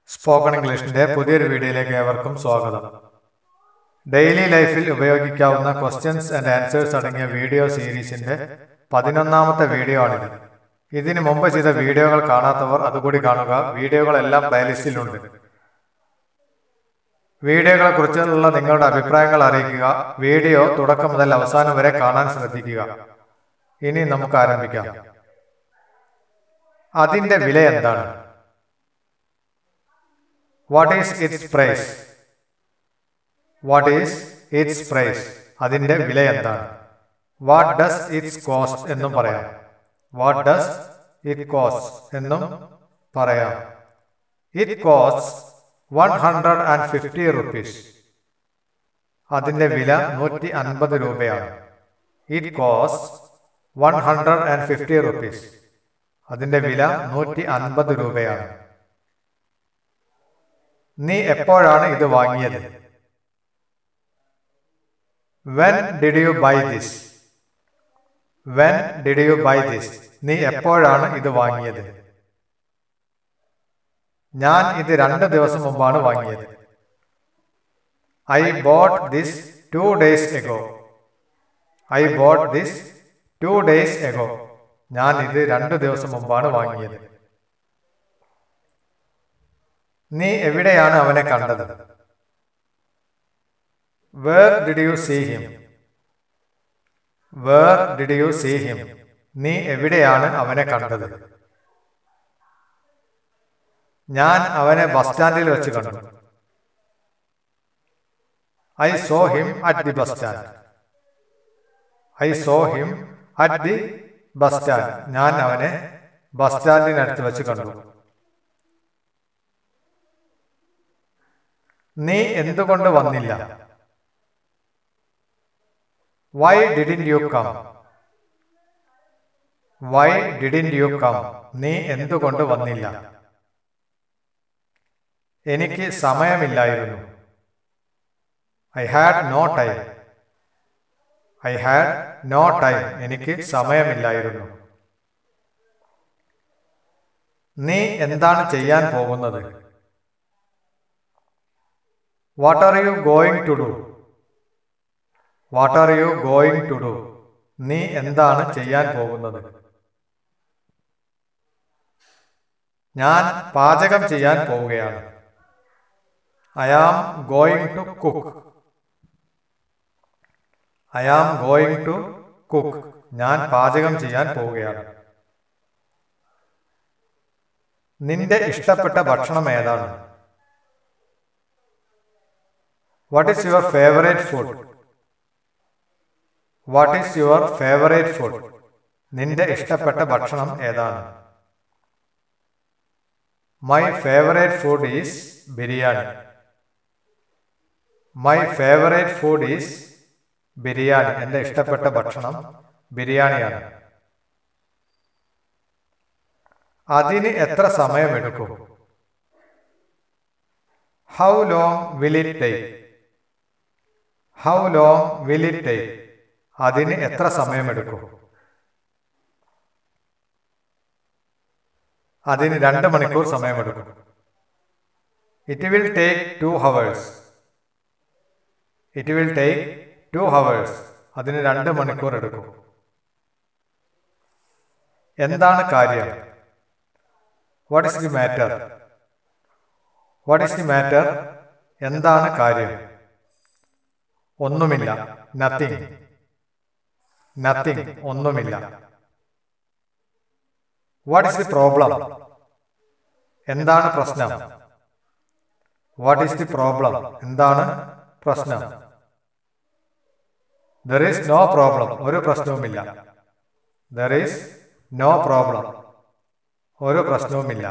spoken ഇംഗ്ലീഷിന്റെ പുതിയൊരു വീഡിയോയിലേക്ക് ഏവർക്കും സ്വാഗതം ഡെയിലി ലൈഫിൽ ഉപയോഗിക്കാവുന്ന ക്വസ്റ്റ്യൻസ് ആൻഡ് ആൻസേഴ്സ് അടങ്ങിയ വീഡിയോ സീരീസിന്റെ പതിനൊന്നാമത്തെ വീഡിയോ ആണിത് ഇതിനു മുമ്പ് ചെയ്ത വീഡിയോകൾ കാണാത്തവർ അതുകൂടി കാണുക വീഡിയോകളെല്ലാം പ്ലേലിസ്റ്റിലുണ്ട് വീഡിയോകളെ കുറിച്ചുള്ള നിങ്ങളുടെ അഭിപ്രായങ്ങൾ അറിയിക്കുക വീഡിയോ തുടക്കം മുതൽ അവസാനം വരെ കാണാൻ ശ്രദ്ധിക്കുക ഇനി നമുക്ക് ആരംഭിക്കാം അതിന്റെ വില എന്താണ് what is its price what is its price അതിന്റെ വില എന്താണ് വാട്ട് ഡസ് ഇറ്റ്സ് കോസ്റ്റ് എന്നും പറയാം വാട്ട് ഡസ് ഇറ്റ് കോസ്റ്റ് എന്നും പറയാം it cost one hundred and fifty rupees അതിന്റെ വില നൂറ്റി അൻപത് രൂപയാണ് it cost one hundred and fifty rupees അതിന്റെ വില നൂറ്റി അൻപത് രൂപയാണ് നീ എപ്പോഴാണ് ഇത് വാങ്ങിയത് when did you buy this when did you buy this നീ എപ്പോഴാണ് ഇത് വാങ്ങിയത് ഞാൻ ഇത് രണ്ട് ദിവസം മുമ്പാണ് വാങ്ങിയത് I bought this two days ago I bought this two days ago ഞാൻ ഇത് രണ്ട് ദിവസം മുമ്പാണ് വാങ്ങിയത് നീ എവിടെയാണ് അവനെ കണ്ടത് where did you see him where did you see him നീ എവിടെയാണ് അവനെ കണ്ടത് ഞാൻ അവനെ ബസ് സ്റ്റാൻഡിൽ വെച്ച് കണ്ടു I saw him at the bus stand I saw him at the bus stand ഞാൻ അവനെ ബസ് സ്റ്റാൻഡിനടുത്ത് വെച്ച് കണ്ടു നീ എന്തുകൊണ്ട് വന്നില്ല why didn't you come why didn't you come നീ എന്തുകൊണ്ട് വന്നില്ല എനിക്ക് സമയമില്ലായിരുന്നു I had no time I had no time എനിക്ക് സമയമില്ലായിരുന്നു നീ എന്താണ് ചെയ്യാൻ പോകുന്നത് what are you going to do what are you going to do നീ എന്താണ് ചെയ്യാൻ പോകുന്നത് ഞാൻ പാചകം ചെയ്യാൻ പോവുകയാണ് I am going to cook I am going to cook ഞാൻ പാചകം ചെയ്യാൻ പോവുകയാണ് നിന്റെ ഇഷ്ടപ്പെട്ട ഭക്ഷണം ഏതാണ് what is your favourite food what is your favourite food നിന്റെ ഇഷ്ടപ്പെട്ട ഭക്ഷണം ഏതാണ് my favourite food is biryani my favourite food is biryani എൻ്റെ ഇഷ്ടപ്പെട്ട ഭക്ഷണം ബിരിയാണിയാണ് അതിന് എത്ര സമയമെടുക്കും how long will it take how long will it take അതിന് എത്ര സമയമെടുക്കും അതിന് രണ്ട് മണിക്കൂർ സമയമെടുക്കും it will take two hours it will take two hours അതിന് രണ്ട് മണിക്കൂർ എടുക്കും എന്താണ് കാര്യം what is the matter what is the matter എന്താണ് കാര്യം ഒന്നുമില്ല നത്തിങ് നത്തിങ് ഒന്നുമില്ല വാട്ട് ഇസ് ദി പ്രോബ്ലം എന്താണ് പ്രശ്നം വാട്ട് ഈസ് ദി പ്രോബ്ലം എന്താണ് പ്രശ്നം ദർ ഈസ് നോ പ്രോബ്ലം ഒരു പ്രശ്നവുമില്ല ദർ ഈസ് നോ പ്രോബ്ലം ഒരു പ്രശ്നവുമില്ല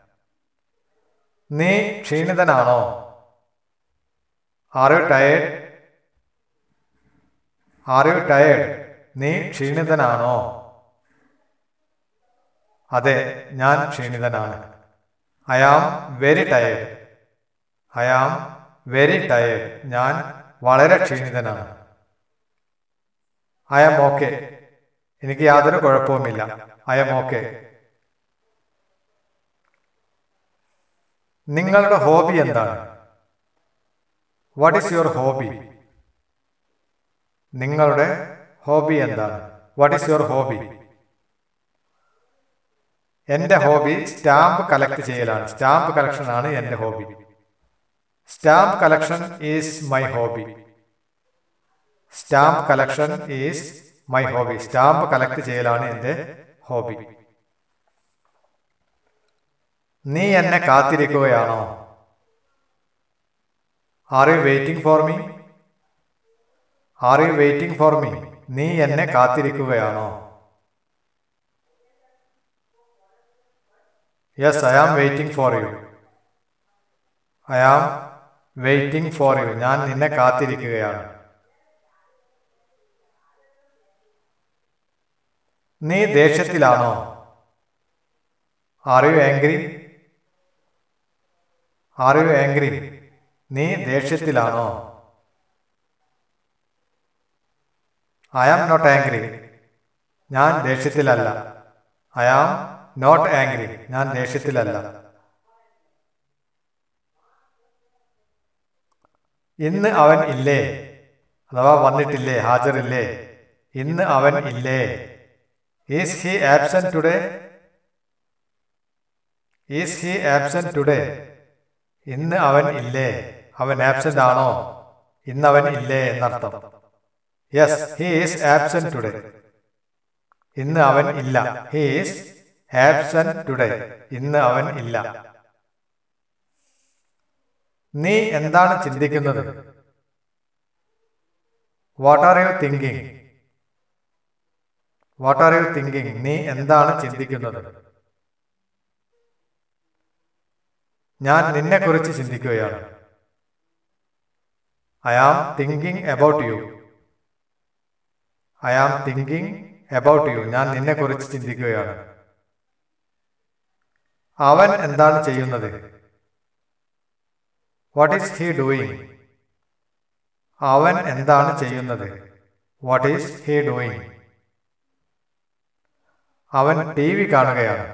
നീ ക്ഷീണിതനാണോ are you tired are you tired നീ ക്ഷീണിതനാണോ അതെ ഞാൻ ക്ഷീണിതനാണ് I am very tired I am very tired ഞാൻ വളരെ ക്ഷീണിതനാണ് ഐ ആം ഓക്കെ എനിക്ക് യാതൊരു കുഴപ്പവുമില്ല ഐ ആം ഓക്കെ നിങ്ങളുടെ ഹോബി എന്താണ് വാട്ട് ഈസ് യുവർ ഹോബി നിങ്ങളുടെ ഹോബി എന്താണ് വാട്ട് ഈസ് യുവർ ഹോബി എൻ്റെ ഹോബി സ്റ്റാമ്പ് കളക്ട് ചെയ്യലാണ് സ്റ്റാമ്പ് കളക്ഷൻ ആണ് എൻ്റെ hobby stamp collection is my hobby stamp collection is my hobby stamp collect ചെയ്യലാണ് എൻ്റെ ഹോബി നീ എന്നെ കാത്തിരിക്കുകയാണോ are you waiting for me are you waiting for me നീ എന്നെ കാത്തിരിക്കുകയാണോ yes I am waiting for you I am waiting for you ഞാൻ നിന്നെ കാത്തിരിക്കുകയാണ് നീ ദേഷ്യത്തിലാണോ are you angry are you angry നീ ദേഷ്യത്തിലാണോ ഐ ആം നോട്ട് ആംഗ്രി ഞാൻ ദേഷ്യത്തിലല്ല ഐ ആം നോട്ട് ആംഗ്രി ഞാൻ ദേഷ്യത്തിലല്ല ഇന്ന് അവൻ ഇല്ലേ അഥവാ വന്നിട്ടില്ലേ ഹാജറില്ലേ ഇന്ന് അവൻ ഇല്ലേ is he absent today is he absent today ഇന്ന് അവൻ ഇല്ലേ അവൻ ആബ്സെന്റ് ആണോ ഇന്ന് അവൻ ഇല്ലേ എന്നർത്ഥം yes he is absent today ഇന്ന് അവൻ ഇല്ല ഹി ഈസ് ആബ്സെന്റ് ടുഡേ ഇന്ന് അവൻ ഇല്ല നീ എന്താണ് ചിന്തിക്കുന്നത് what are you thinking what are you thinking നീ എന്താണ് ചിന്തിക്കുന്നത് ഞാൻ നിന്നെ കുറിച്ച് ചിന്തിക്കുകയാണ് I am thinking about you I am thinking about you ഞാൻ നിന്നെ കുറിച്ച് ചിന്തിക്കുകയാണ് അവൻ എന്താണ് ചെയ്യുന്നത് വാട്ട് ഈസ് ഹി ഡൂയിങ് അവൻ എന്താണ് ചെയ്യുന്നത് വാട്ട് ഈസ് ഹി ഡൂയിങ് അവൻ ടി വി കാണുകയാണ്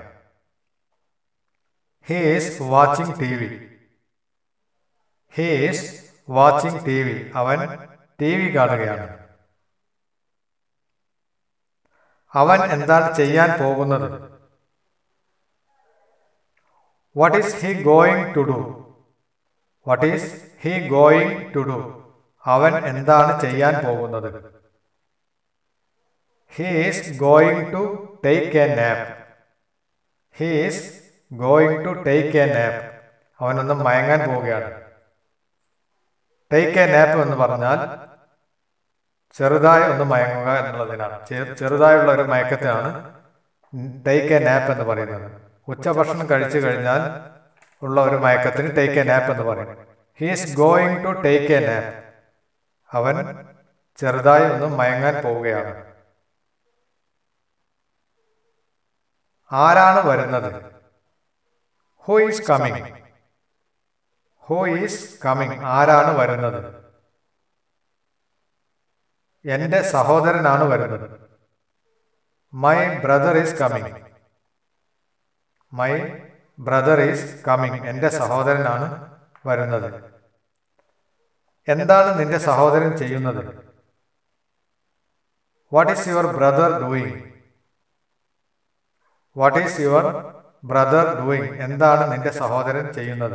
he is watching T V he is watching T V അവൻ ടി വി കാണുകയാണ് അവൻ എന്താണ് ചെയ്യാൻ പോകുന്നത് what is he going to do what is he going to do അവൻ എന്താണ് ചെയ്യാൻ പോകുന്നത് he is going to take a nap he is going to take a nap അവനൊന്ന് മയങ്ങാൻ പോവുകയാണ് ടേക്ക് എ നാപ്പ് എന്ന് പറഞ്ഞാൽ ചെറുതായി ഒന്ന് മയങ്ങുക എന്നുള്ളതിനാണ് ചെറുതായുള്ള ഒരു മയക്കത്തിനാണ് ടേക്ക് എ നാപ്പ് എന്ന് പറയുന്നത് ഉച്ചഭക്ഷണം കഴിച്ചു കഴിഞ്ഞാൽ ഉള്ള ഒരു മയക്കത്തിന് ടേക്ക് എ നാപ്പ് എന്ന് പറയും he's going to take a nap അവൻ ചെറുതായി ഒന്ന് മയങ്ങാൻ പോവുകയാണ് ആരാണ് വരുന്നത് who is coming who is coming ആരാണ് വരുന്നത് എന്റെ സഹോദരനാണ് വരുന്നത് my brother is coming my brother is coming എന്റെ സഹോദരനാണ് വരുന്നത് എന്താണ് നിന്റെ സഹോദരൻ ചെയ്യുന്നത് what is your brother doing what is your brother doing എന്താണ് നിന്റെ സഹോദരൻ ചെയ്യുന്നത്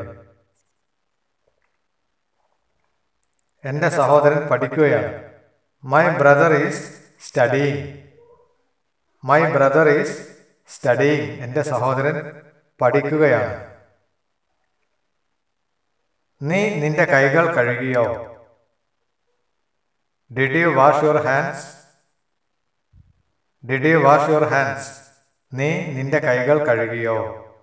എന്റെ സഹോദരൻ പഠിക്കുകയാണ് my brother is studying my brother is studying എന്റെ സഹോദരൻ പഠിക്കുകയാണ് നീ നിന്റെ കൈകൾ കഴുകിയോ did you wash your hands did you wash your hands നീ നിന്റെ കൈകൾ കഴുകിയോ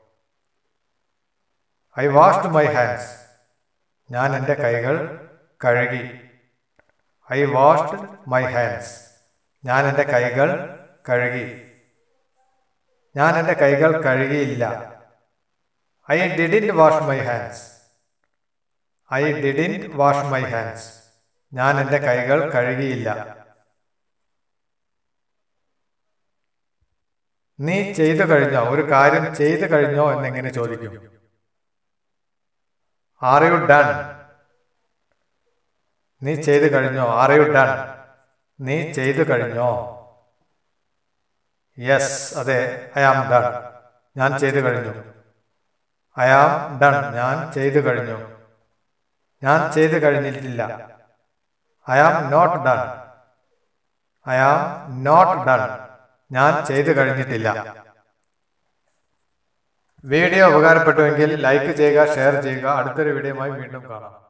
ഐ വാഷ്ഡ് മൈ ഹാൻഡ്സ് ഞാൻ എൻ്റെ കൈകൾ കഴുകി ഐ വാഷ്ഡ് മൈ ഹാൻഡ്സ് ഞാൻ എൻ്റെ കൈകൾ കഴുകി ഞാൻ എൻ്റെ കൈകൾ കഴുകിയില്ല I didn't wash my hands I didn't wash my hands ഞാൻ എൻ്റെ കൈകൾ കഴുകിയില്ല നീ ചെയ്തു കഴിഞ്ഞോ ഒരു കാര്യം ചെയ്തു കഴിഞ്ഞോ എന്നെങ്ങനെ ചോദിക്കും ആർ യു ഡൺ നീ ചെയ്തു കഴിഞ്ഞോ ആർ യു ഡൺ നീ ചെയ്തു കഴിഞ്ഞോ യെസ് അതെ ഐ ആം ഡൺ ഞാൻ ചെയ്തു കഴിഞ്ഞു ഐ ആം ഡൺ ഞാൻ ചെയ്തു കഴിഞ്ഞു ഞാൻ ചെയ്തു കഴിഞ്ഞിട്ടില്ല I am not done I am not done ഞാൻ ചെയ്തു കഴിഞ്ഞിട്ടില്ല വീഡിയോ ഉപകാരപ്പെട്ടുവെങ്കിൽ ലൈക്ക് ചെയ്യുക ഷെയർ ചെയ്യുക അടുത്തൊരു വീഡിയോയുമായി വീണ്ടും കാണാം